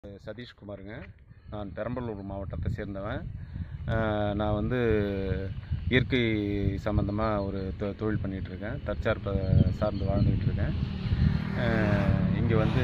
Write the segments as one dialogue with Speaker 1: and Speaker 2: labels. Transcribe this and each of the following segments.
Speaker 1: சதீஷ்குமாருங்க நான் பெரம்பலூர் மாவட்டத்தை சேர்ந்தவன் அஹ் நான் வந்து இயற்கை சம்மந்தமாக ஒரு தொ- தொழில் பண்ணிகிட்ருக்கேன் தற்சார்பை சார்ந்து வாழ்ந்துக்கிட்டு இருக்கேன் இங்கே வந்து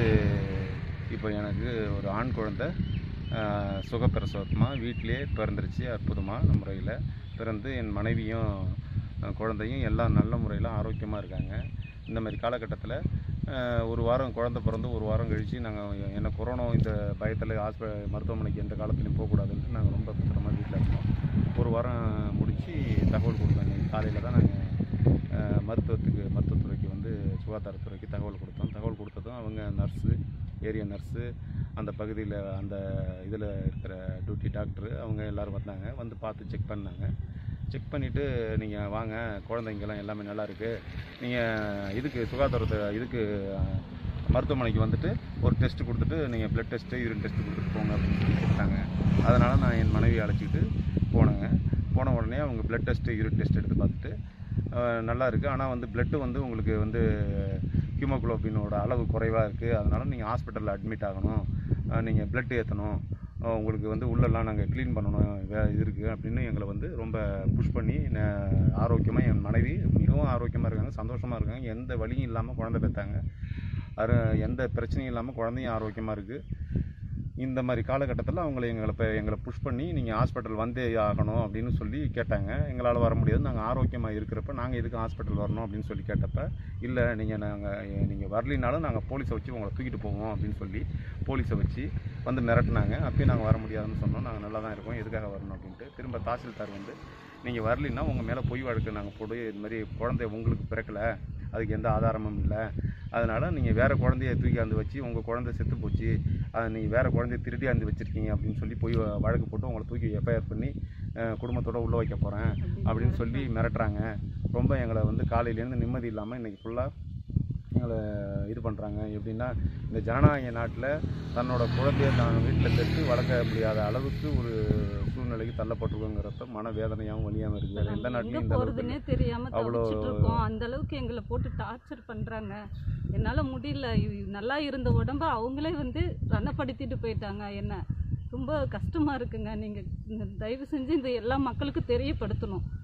Speaker 1: இப்போ எனக்கு ஒரு ஆண் குழந்தை அஹ், சுகப்பிரசவமாக வீட்டிலே பிறந்துருச்சு அற்புதமான முறையில் பிறந்து என் மனைவியும் அஹ், குழந்தையும் எல்லாம் நல்ல முறையில் ஆரோக்கியமாக இருக்காங்க இந்த மாதிரி காலகட்டத்தில் ஒரு வாரம் குழந்தை பிறந்து ஒரு வாரம் கழித்து நாங்கள் என்ன கொரோனா இந்த பயத்தில் ஹாஸ்ப மருத்துவமனைக்கு எந்த காலத்துலையும் போகக்கூடாதுன்ட்டு நாங்கள் ரொம்ப பத்திரமா வீட்டில் இருக்கோம் ஒரு வாரம் முடித்து தகவல் கொடுத்தோம் இன்னைக்கு காலையில் தான் நாங்கள் மருத்துவத்துக்கு மருத்துவத்துறைக்கு வந்து சுகாதாரத்துறைக்கு தகவல் கொடுத்தோம் தகவல் கொடுத்ததும் அவங்க நர்ஸு ஏரியா நர்ஸு அந்த பகுதியில் அந்த இதில் இருக்கிற டியூட்டி டாக்டரு அவங்க எல்லோரும் வந்தாங்க வந்து பார்த்து செக் பண்ணாங்க செக் பண்ணிவிட்டு நீங்கள் வாங்க குழந்தைங்கெல்லாம் எல்லாமே நல்லா இருக்குது நீங்கள் இதுக்கு சுகாதாரத்தை இதுக்கு அஹ், மருத்துவமனைக்கு வந்துட்டு ஒரு டெஸ்ட் கொடுத்துட்டு நீங்கள் பிளட் டெஸ்ட்டு யூரின் டெஸ்ட் கொடுத்துட்டு போங்க அப்படின்னு சொல்லி கொடுத்தாங்க அதனால் நான் என் மனைவி அழைச்சிக்கிட்டு போனேங்க போன உடனே அவங்க பிளட் டெஸ்ட்டு யூரின் டெஸ்ட் எடுத்து பார்த்துட்டு அஹ், நல்லா இருக்குது ஆனால் வந்து பிளட்டு வந்து உங்களுக்கு வந்து ஹீமோகுளோபினோட அளவு குறைவாக இருக்குது அதனால் நீங்கள் ஹாஸ்பிட்டலில் அட்மிட் ஆகணும் நீங்கள் பிளட் ஏற்றணும் அஹ் உங்களுக்கு வந்து உள்ளெல்லாம் நாங்கள் க்ளீன் பண்ணணும் வே இது இருக்குது அப்படின்னு எங்களை வந்து ரொம்ப புஷ் பண்ணி ஆரோக்கியமாக என் மனைவி மிகவும் ஆரோக்கியமாக இருக்காங்க சந்தோஷமாக இருக்காங்க எந்த வலியும் இல்லாமல் குழந்தை பெற்றாங்க அது எந்த பிரச்சனையும் இல்லாமல் குழந்தையும் ஆரோக்கியமாக இருக்குது இந்த மாதிரி காலகட்டத்தில் அவங்கள எங்களை இப்போ எங்களை புஷ் பண்ணி நீங்கள் ஹாஸ்பிட்டல் வந்தே ஆகணும் அப்படின்னு சொல்லி கேட்டாங்க எங்களால் வர முடியாது நாங்கள் ஆரோக்கியமாக இருக்கிறப்ப நாங்கள் எதுக்கு ஹாஸ்பிட்டல் வரணும் அப்படின்னு சொல்லி கேட்டப்ப இல்லை நீங்கள் நாங்கள் நீங்கள் வரலினாலும் நாங்கள் போலீஸை வச்சு உங்களை தூக்கிட்டு போவோம் அப்படின்னு சொல்லி போலீஸை வச்சு வந்து மிரட்டினாங்க அப்பயும் நாங்கள் வர முடியாதுன்னு சொன்னோம் நாங்கள் நல்லா தான் இருக்கோம் எதுக்காக வரணும் அப்படின்ட்டு திரும்ப தாசில்தார் வந்து நீங்கள் வரலின்னா உங்கள் மேலே பொய் வழக்கு நாங்கள் போட்டு இது மாதிரி குழந்தை உங்களுக்கு பிறக்கலை அதுக்கு எந்த ஆதாரமும் இல்லை அதனால் நீங்கள் வேறு குழந்தைய தூக்கியாந்து வச்சு உங்கள் குழந்தை செத்து போச்சு அதை நீங்கள் வேறு குழந்தைய திருடியாந்து வச்சுருக்கீங்க அப்படின்னு சொல்லி போய் வழக்கு போட்டு உங்களை தூக்கி எஃப்ஐஆர் பண்ணி அஹ், குடும்பத்தோட உள்ளே வைக்க போகிறேன் அப்படின்னு சொல்லி மிரட்டுறாங்க ரொம்ப எங்களை வந்து காலையிலேருந்து நிம்மதி இல்லாமல் இன்றைக்கி ஃபுல்லாக எங்களை இது பண்ணுறாங்க எப்படின்னா இந்த ஜனநாயக நாட்டில் தன்னோட குழந்தைய தான் வீட்டில் பெற்று வளர்க்க முடியாத அளவுக்கு ஒரு சூழ்நிலைக்கு தள்ளப்பட்டிருக்கோங்கிறப்ப மன வேதனையாகவும் வலியாகவும் இருக்குது வேறு எந்த
Speaker 2: நாங்க
Speaker 1: நாட்டிலையும்
Speaker 2: எங்க
Speaker 1: இந்த
Speaker 2: போறதுன்னே
Speaker 1: அளவுக்கு
Speaker 2: தெரியாம
Speaker 1: அவ்வளோ-
Speaker 2: தவிச்சிட்டு இருக்கோம் அந்த அளவுக்கு எங்களை போட்டு டார்ச்சர் பண்றாங்க என்னால முடியல இ- நல்லா இருந்த உடம்ப அவங்களே வந்து ரணப்படுத்திட்டு போயிட்டாங்க என்ன ரொம்ப கஷ்டமா இருக்குங்க நீங்க இந்த தயவு செஞ்சு இந்த எல்லா மக்களுக்கும் தெரியப்படுத்தணும்